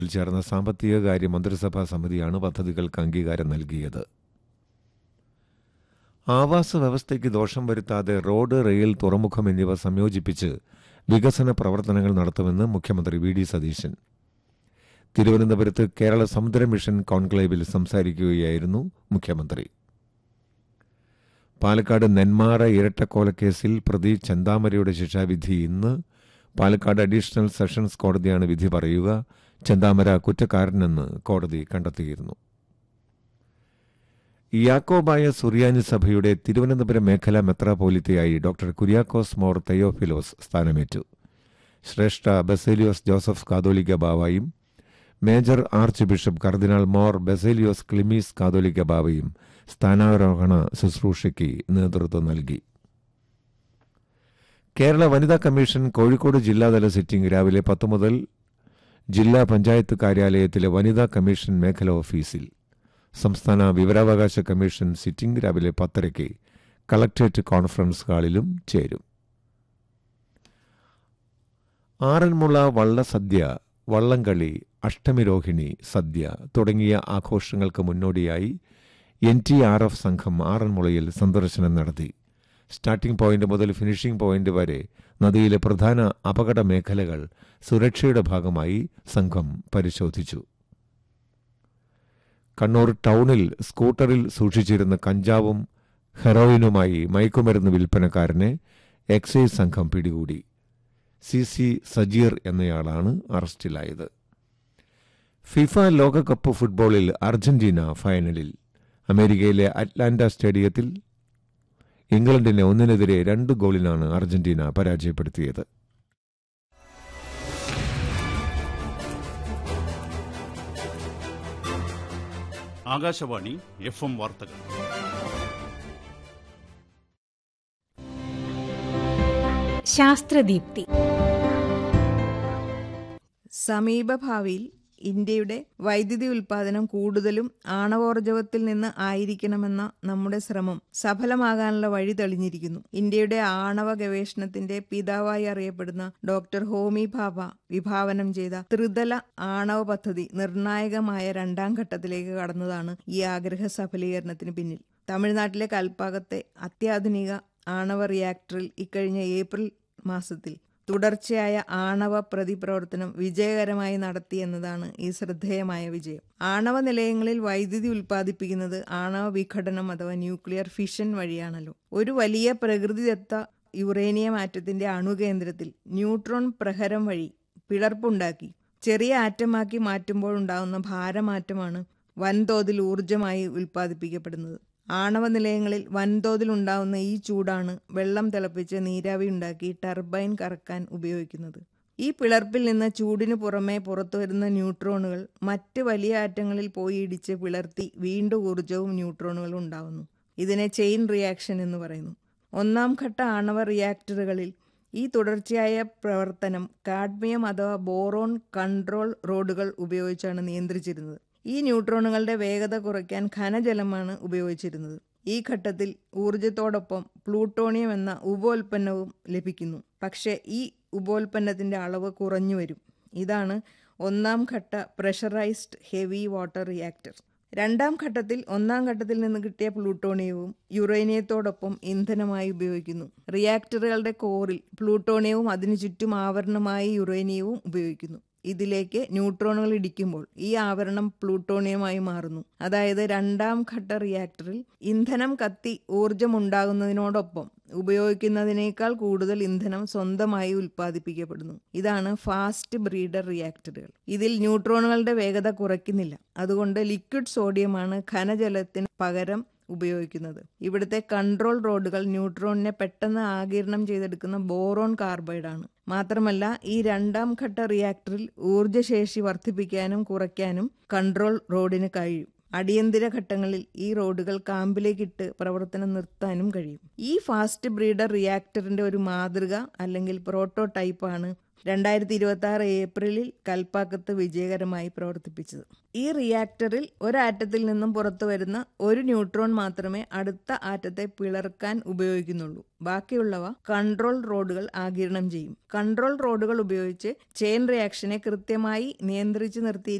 ചേർന്ന സാമ്പത്തിക കാര്യ മന്ത്രിസഭാ സമിതിയാണ് പദ്ധതികൾക്ക് അംഗീകാരം നൽകിയത് ആവാസ വ്യവസ്ഥയ്ക്ക് ദോഷം വരുത്താതെ റോഡ് റെയിൽ തുറമുഖം എന്നിവ സംയോജിപ്പിച്ച് വികസന പ്രവർത്തനങ്ങൾ നടത്തുമെന്ന് മുഖ്യമന്ത്രി വി ഡി സതീശൻ തിരുവനന്തപുരത്ത് കേരള സമുദ്ര മിഷൻ കോൺക്ലേവിൽ സംസാരിക്കുകയായിരുന്നു മുഖ്യമന്ത്രി പാലക്കാട് നെന്മാറ ഇരട്ടക്കൊലക്കേസിൽ പ്രതി ചെന്താമരയുടെ ശിക്ഷാവിധി ഇന്ന് പാലക്കാട് അഡീഷണൽ സെഷൻസ് കോടതിയാണ് വിധി പറയുക ചെന്താമര കുറ്റക്കാരനെന്ന് കോടതി കണ്ടെത്തിയിരുന്നു യാക്കോബായ സുറിയാനി സഭയുടെ തിരുവനന്തപുരം മേഖല മെത്രാപോലിത്തയായി ഡോക്ടർ കുര്യാക്കോസ് മോർ തെയോഫിലോസ് സ്ഥാനമേറ്റു ശ്രേഷ്ഠ ബസേലിയോസ് ജോസഫ് കാതോലിക്ക ബാവായും മേജർ ആർച്ച് ബിഷപ്പ് കർദിനാൾ മോർ ബസേലിയോസ് ക്ലിമീസ് കാതോലിക്ക ബാവയും സ്ഥാനാരോഹണ ശുശ്രൂഷയ്ക്ക് നേതൃത്വം നൽകി കേരള വനിതാ കമ്മീഷൻ കോഴിക്കോട് ജില്ലാതല സിറ്റിംഗ് രാവിലെ പത്ത് മുതൽ ജില്ലാ പഞ്ചായത്ത് കാര്യാലയത്തിലെ വനിതാ കമ്മീഷൻ മേഖല ഓഫീസിൽ സംസ്ഥാന വിവരാവകാശ കമ്മീഷൻ സിറ്റിംഗ് രാവിലെ പത്തരയ്ക്ക് കളക്ട്രേറ്റ് കോൺഫറൻസ് ഹാളിലും ചേരും ആറന്മുള വള്ളസദ്യ വള്ളംകളി അഷ്ടമിരോഹിണി സദ്യ തുടങ്ങിയ ആഘോഷങ്ങൾക്ക് മുന്നോടിയായി എൻ ടി ആർ എഫ് സംഘം ആറന്മുളയിൽ സന്ദർശനം നടത്തി സ്റ്റാർട്ടിംഗ് പോയിന്റ് മുതൽ ഫിനിഷിംഗ് പോയിന്റ് വരെ നദിയിലെ പ്രധാന അപകട മേഖലകൾ സുരക്ഷയുടെ ഭാഗമായി സംഘം പരിശോധിച്ചു കണ്ണൂർ ടൗണിൽ സ്കൂട്ടറിൽ സൂക്ഷിച്ചിരുന്ന കഞ്ചാവും ഹെറോയിനുമായി മയക്കുമരുന്ന് വിൽപ്പനക്കാരനെ എക്സൈസ് സംഘം പിടികൂടി സി സി സജീർ എന്നയാളാണ് അറസ്റ്റിലായത് ഫിഫ ലോകകപ്പ് ഫുട്ബോളിൽ അർജന്റീന ഫൈനലിൽ അമേരിക്കയിലെ അറ്റ്ലാന്റ സ്റ്റേഡിയത്തിൽ ഇംഗ്ലണ്ടിനെ ഒന്നിനെതിരെ രണ്ട് ഗോളിനാണ് അർജന്റീന പരാജയപ്പെടുത്തിയത് ആകാശവാണി എഫ് എം വാർത്തകൾ ശാസ്ത്രദീപ്തി സമീപഭാവിയിൽ ഇന്ത്യയുടെ വൈദ്യുതി ഉൽപാദനം കൂടുതലും ആണവോർജവത്തിൽ നിന്ന് ആയിരിക്കണമെന്ന നമ്മുടെ ശ്രമം സഫലമാകാനുള്ള വഴി തെളിഞ്ഞിരിക്കുന്നു ഇന്ത്യയുടെ ആണവ ഗവേഷണത്തിന്റെ പിതാവായി അറിയപ്പെടുന്ന ഡോക്ടർ ഹോമി ഭാഭ വിഭാവനം ചെയ്ത ത്രിതല ആണവ പദ്ധതി നിർണായകമായ രണ്ടാം ഘട്ടത്തിലേക്ക് കടന്നതാണ് ഈ ആഗ്രഹ സഫലീകരണത്തിന് പിന്നിൽ തമിഴ്നാട്ടിലെ കൽപ്പാകത്തെ അത്യാധുനിക ആണവ റിയാക്ടറിൽ ഇക്കഴിഞ്ഞ ഏപ്രിൽ മാസത്തിൽ തുടർച്ചയായ ആണവ പ്രതിപ്രവർത്തനം വിജയകരമായി നടത്തി എന്നതാണ് ഈ ശ്രദ്ധേയമായ വിജയം ആണവ നിലയങ്ങളിൽ വൈദ്യുതി ഉൽപ്പാദിപ്പിക്കുന്നത് ആണവ വിഘടനം അഥവാ ന്യൂക്ലിയർ ഫിഷൻ വഴിയാണല്ലോ ഒരു വലിയ പ്രകൃതിദത്ത യുറേനിയം ആറ്റത്തിന്റെ അണുകേന്ദ്രത്തിൽ ന്യൂട്രോൺ പ്രഹരം വഴി പിളർപ്പുണ്ടാക്കി ചെറിയ ആറ്റമാക്കി മാറ്റുമ്പോൾ ഉണ്ടാകുന്ന ഭാരമാറ്റമാണ് വൻതോതിൽ ഊർജമായി ഉൽപ്പാദിപ്പിക്കപ്പെടുന്നത് ആണവ നിലയങ്ങളിൽ വൻതോതിൽ ഉണ്ടാവുന്ന ഈ ചൂടാണ് വെള്ളം തിളപ്പിച്ച് നീരാവി ഉണ്ടാക്കി ടർബൈൻ കറക്കാൻ ഉപയോഗിക്കുന്നത് ഈ പിളർപ്പിൽ നിന്ന് ചൂടിനു പുറമെ പുറത്തു വരുന്ന ന്യൂട്രോണുകൾ മറ്റ് വലിയ ആറ്റങ്ങളിൽ പോയി ഇടിച്ച് പിളർത്തി വീണ്ടും ഊർജവും ന്യൂട്രോണുകളും ഉണ്ടാവുന്നു ഇതിനെ ചെയിൻ റിയാക്ഷൻ എന്ന് പറയുന്നു ഒന്നാം ഘട്ട ആണവ റിയാക്ടറുകളിൽ ഈ തുടർച്ചയായ പ്രവർത്തനം കാഡ്മിയം അഥവാ ബോറോൺ കൺട്രോൾ റോഡുകൾ ഉപയോഗിച്ചാണ് നിയന്ത്രിച്ചിരുന്നത് ഈ ന്യൂട്രോണുകളുടെ വേഗത കുറയ്ക്കാൻ ഖനജലമാണ് ഉപയോഗിച്ചിരുന്നത് ഈ ഘട്ടത്തിൽ ഊർജത്തോടൊപ്പം പ്ലൂട്ടോണിയം എന്ന ഉപോൽപ്പന്നവും ലഭിക്കുന്നു പക്ഷേ ഈ ഉപോൽപ്പന്നത്തിന്റെ അളവ് കുറഞ്ഞു വരും ഇതാണ് ഒന്നാം ഘട്ട പ്രഷറൈസ്ഡ് ഹെവി വാട്ടർ റിയാക്ടർ രണ്ടാം ഘട്ടത്തിൽ ഒന്നാം ഘട്ടത്തിൽ നിന്ന് കിട്ടിയ പ്ലൂട്ടോണിയവും യുറേനിയത്തോടൊപ്പം ഇന്ധനമായി ഉപയോഗിക്കുന്നു റിയാക്ടറുകളുടെ കോറിൽ പ്ലൂട്ടോണിയവും അതിനു ചുറ്റും ആവരണമായി യുറേനിയവും ഉപയോഗിക്കുന്നു ഇതിലേക്ക് ന്യൂട്രോണുകൾ ഇടിക്കുമ്പോൾ ഈ ആവരണം പ്ലൂട്ടോണിയമായി മാറുന്നു അതായത് രണ്ടാം ഘട്ട റിയാക്ടറിൽ ഇന്ധനം കത്തി ഊർജമുണ്ടാകുന്നതിനോടൊപ്പം ഉപയോഗിക്കുന്നതിനേക്കാൾ കൂടുതൽ ഇന്ധനം സ്വന്തമായി ഉൽപ്പാദിപ്പിക്കപ്പെടുന്നു ഇതാണ് ഫാസ്റ്റ് ബ്രീഡർ റിയാക്ടറുകൾ ഇതിൽ ന്യൂട്രോണുകളുടെ വേഗത കുറയ്ക്കുന്നില്ല അതുകൊണ്ട് ലിക്വിഡ് സോഡിയമാണ് ഖനജലത്തിന് പകരം ഉപയോഗിക്കുന്നത് ഇവിടുത്തെ കൺട്രോൾ റോഡുകൾ ന്യൂട്രോണിനെ പെട്ടെന്ന് ആകിരണം ചെയ്തെടുക്കുന്ന ബോറോൺ കാർബൈഡാണ് മാത്രമല്ല ഈ രണ്ടാം ഘട്ട റിയാക്ടറിൽ ഊർജ്ജശേഷി വർദ്ധിപ്പിക്കാനും കുറയ്ക്കാനും കൺട്രോൾ റോഡിന് കഴിയും അടിയന്തര ഘട്ടങ്ങളിൽ ഈ റോഡുകൾ കാമ്പിലേക്കിട്ട് പ്രവർത്തനം നിർത്താനും കഴിയും ഈ ഫാസ്റ്റ് ബ്രീഡർ റിയാക്ടറിന്റെ ഒരു മാതൃക അല്ലെങ്കിൽ പ്രോട്ടോടൈപ്പാണ് രണ്ടായിരത്തി ഇരുപത്തി ആറ് ഏപ്രിലിൽ കൽപ്പാക്കത്ത് വിജയകരമായി പ്രവർത്തിപ്പിച്ചത് ഈ റിയാക്ടറിൽ ഒരാറ്റത്തിൽ നിന്നും പുറത്തു വരുന്ന ഒരു ന്യൂട്രോൺ മാത്രമേ അടുത്ത ആറ്റത്തെ പിളർക്കാൻ ഉപയോഗിക്കുന്നുള്ളൂ ബാക്കിയുള്ളവ കൺട്രോൾ റോഡുകൾ ആകിരണം ചെയ്യും കൺട്രോൾ റോഡുകൾ ഉപയോഗിച്ച് ചെയിൻ റിയാക്ഷനെ കൃത്യമായി നിയന്ത്രിച്ചു നിർത്തി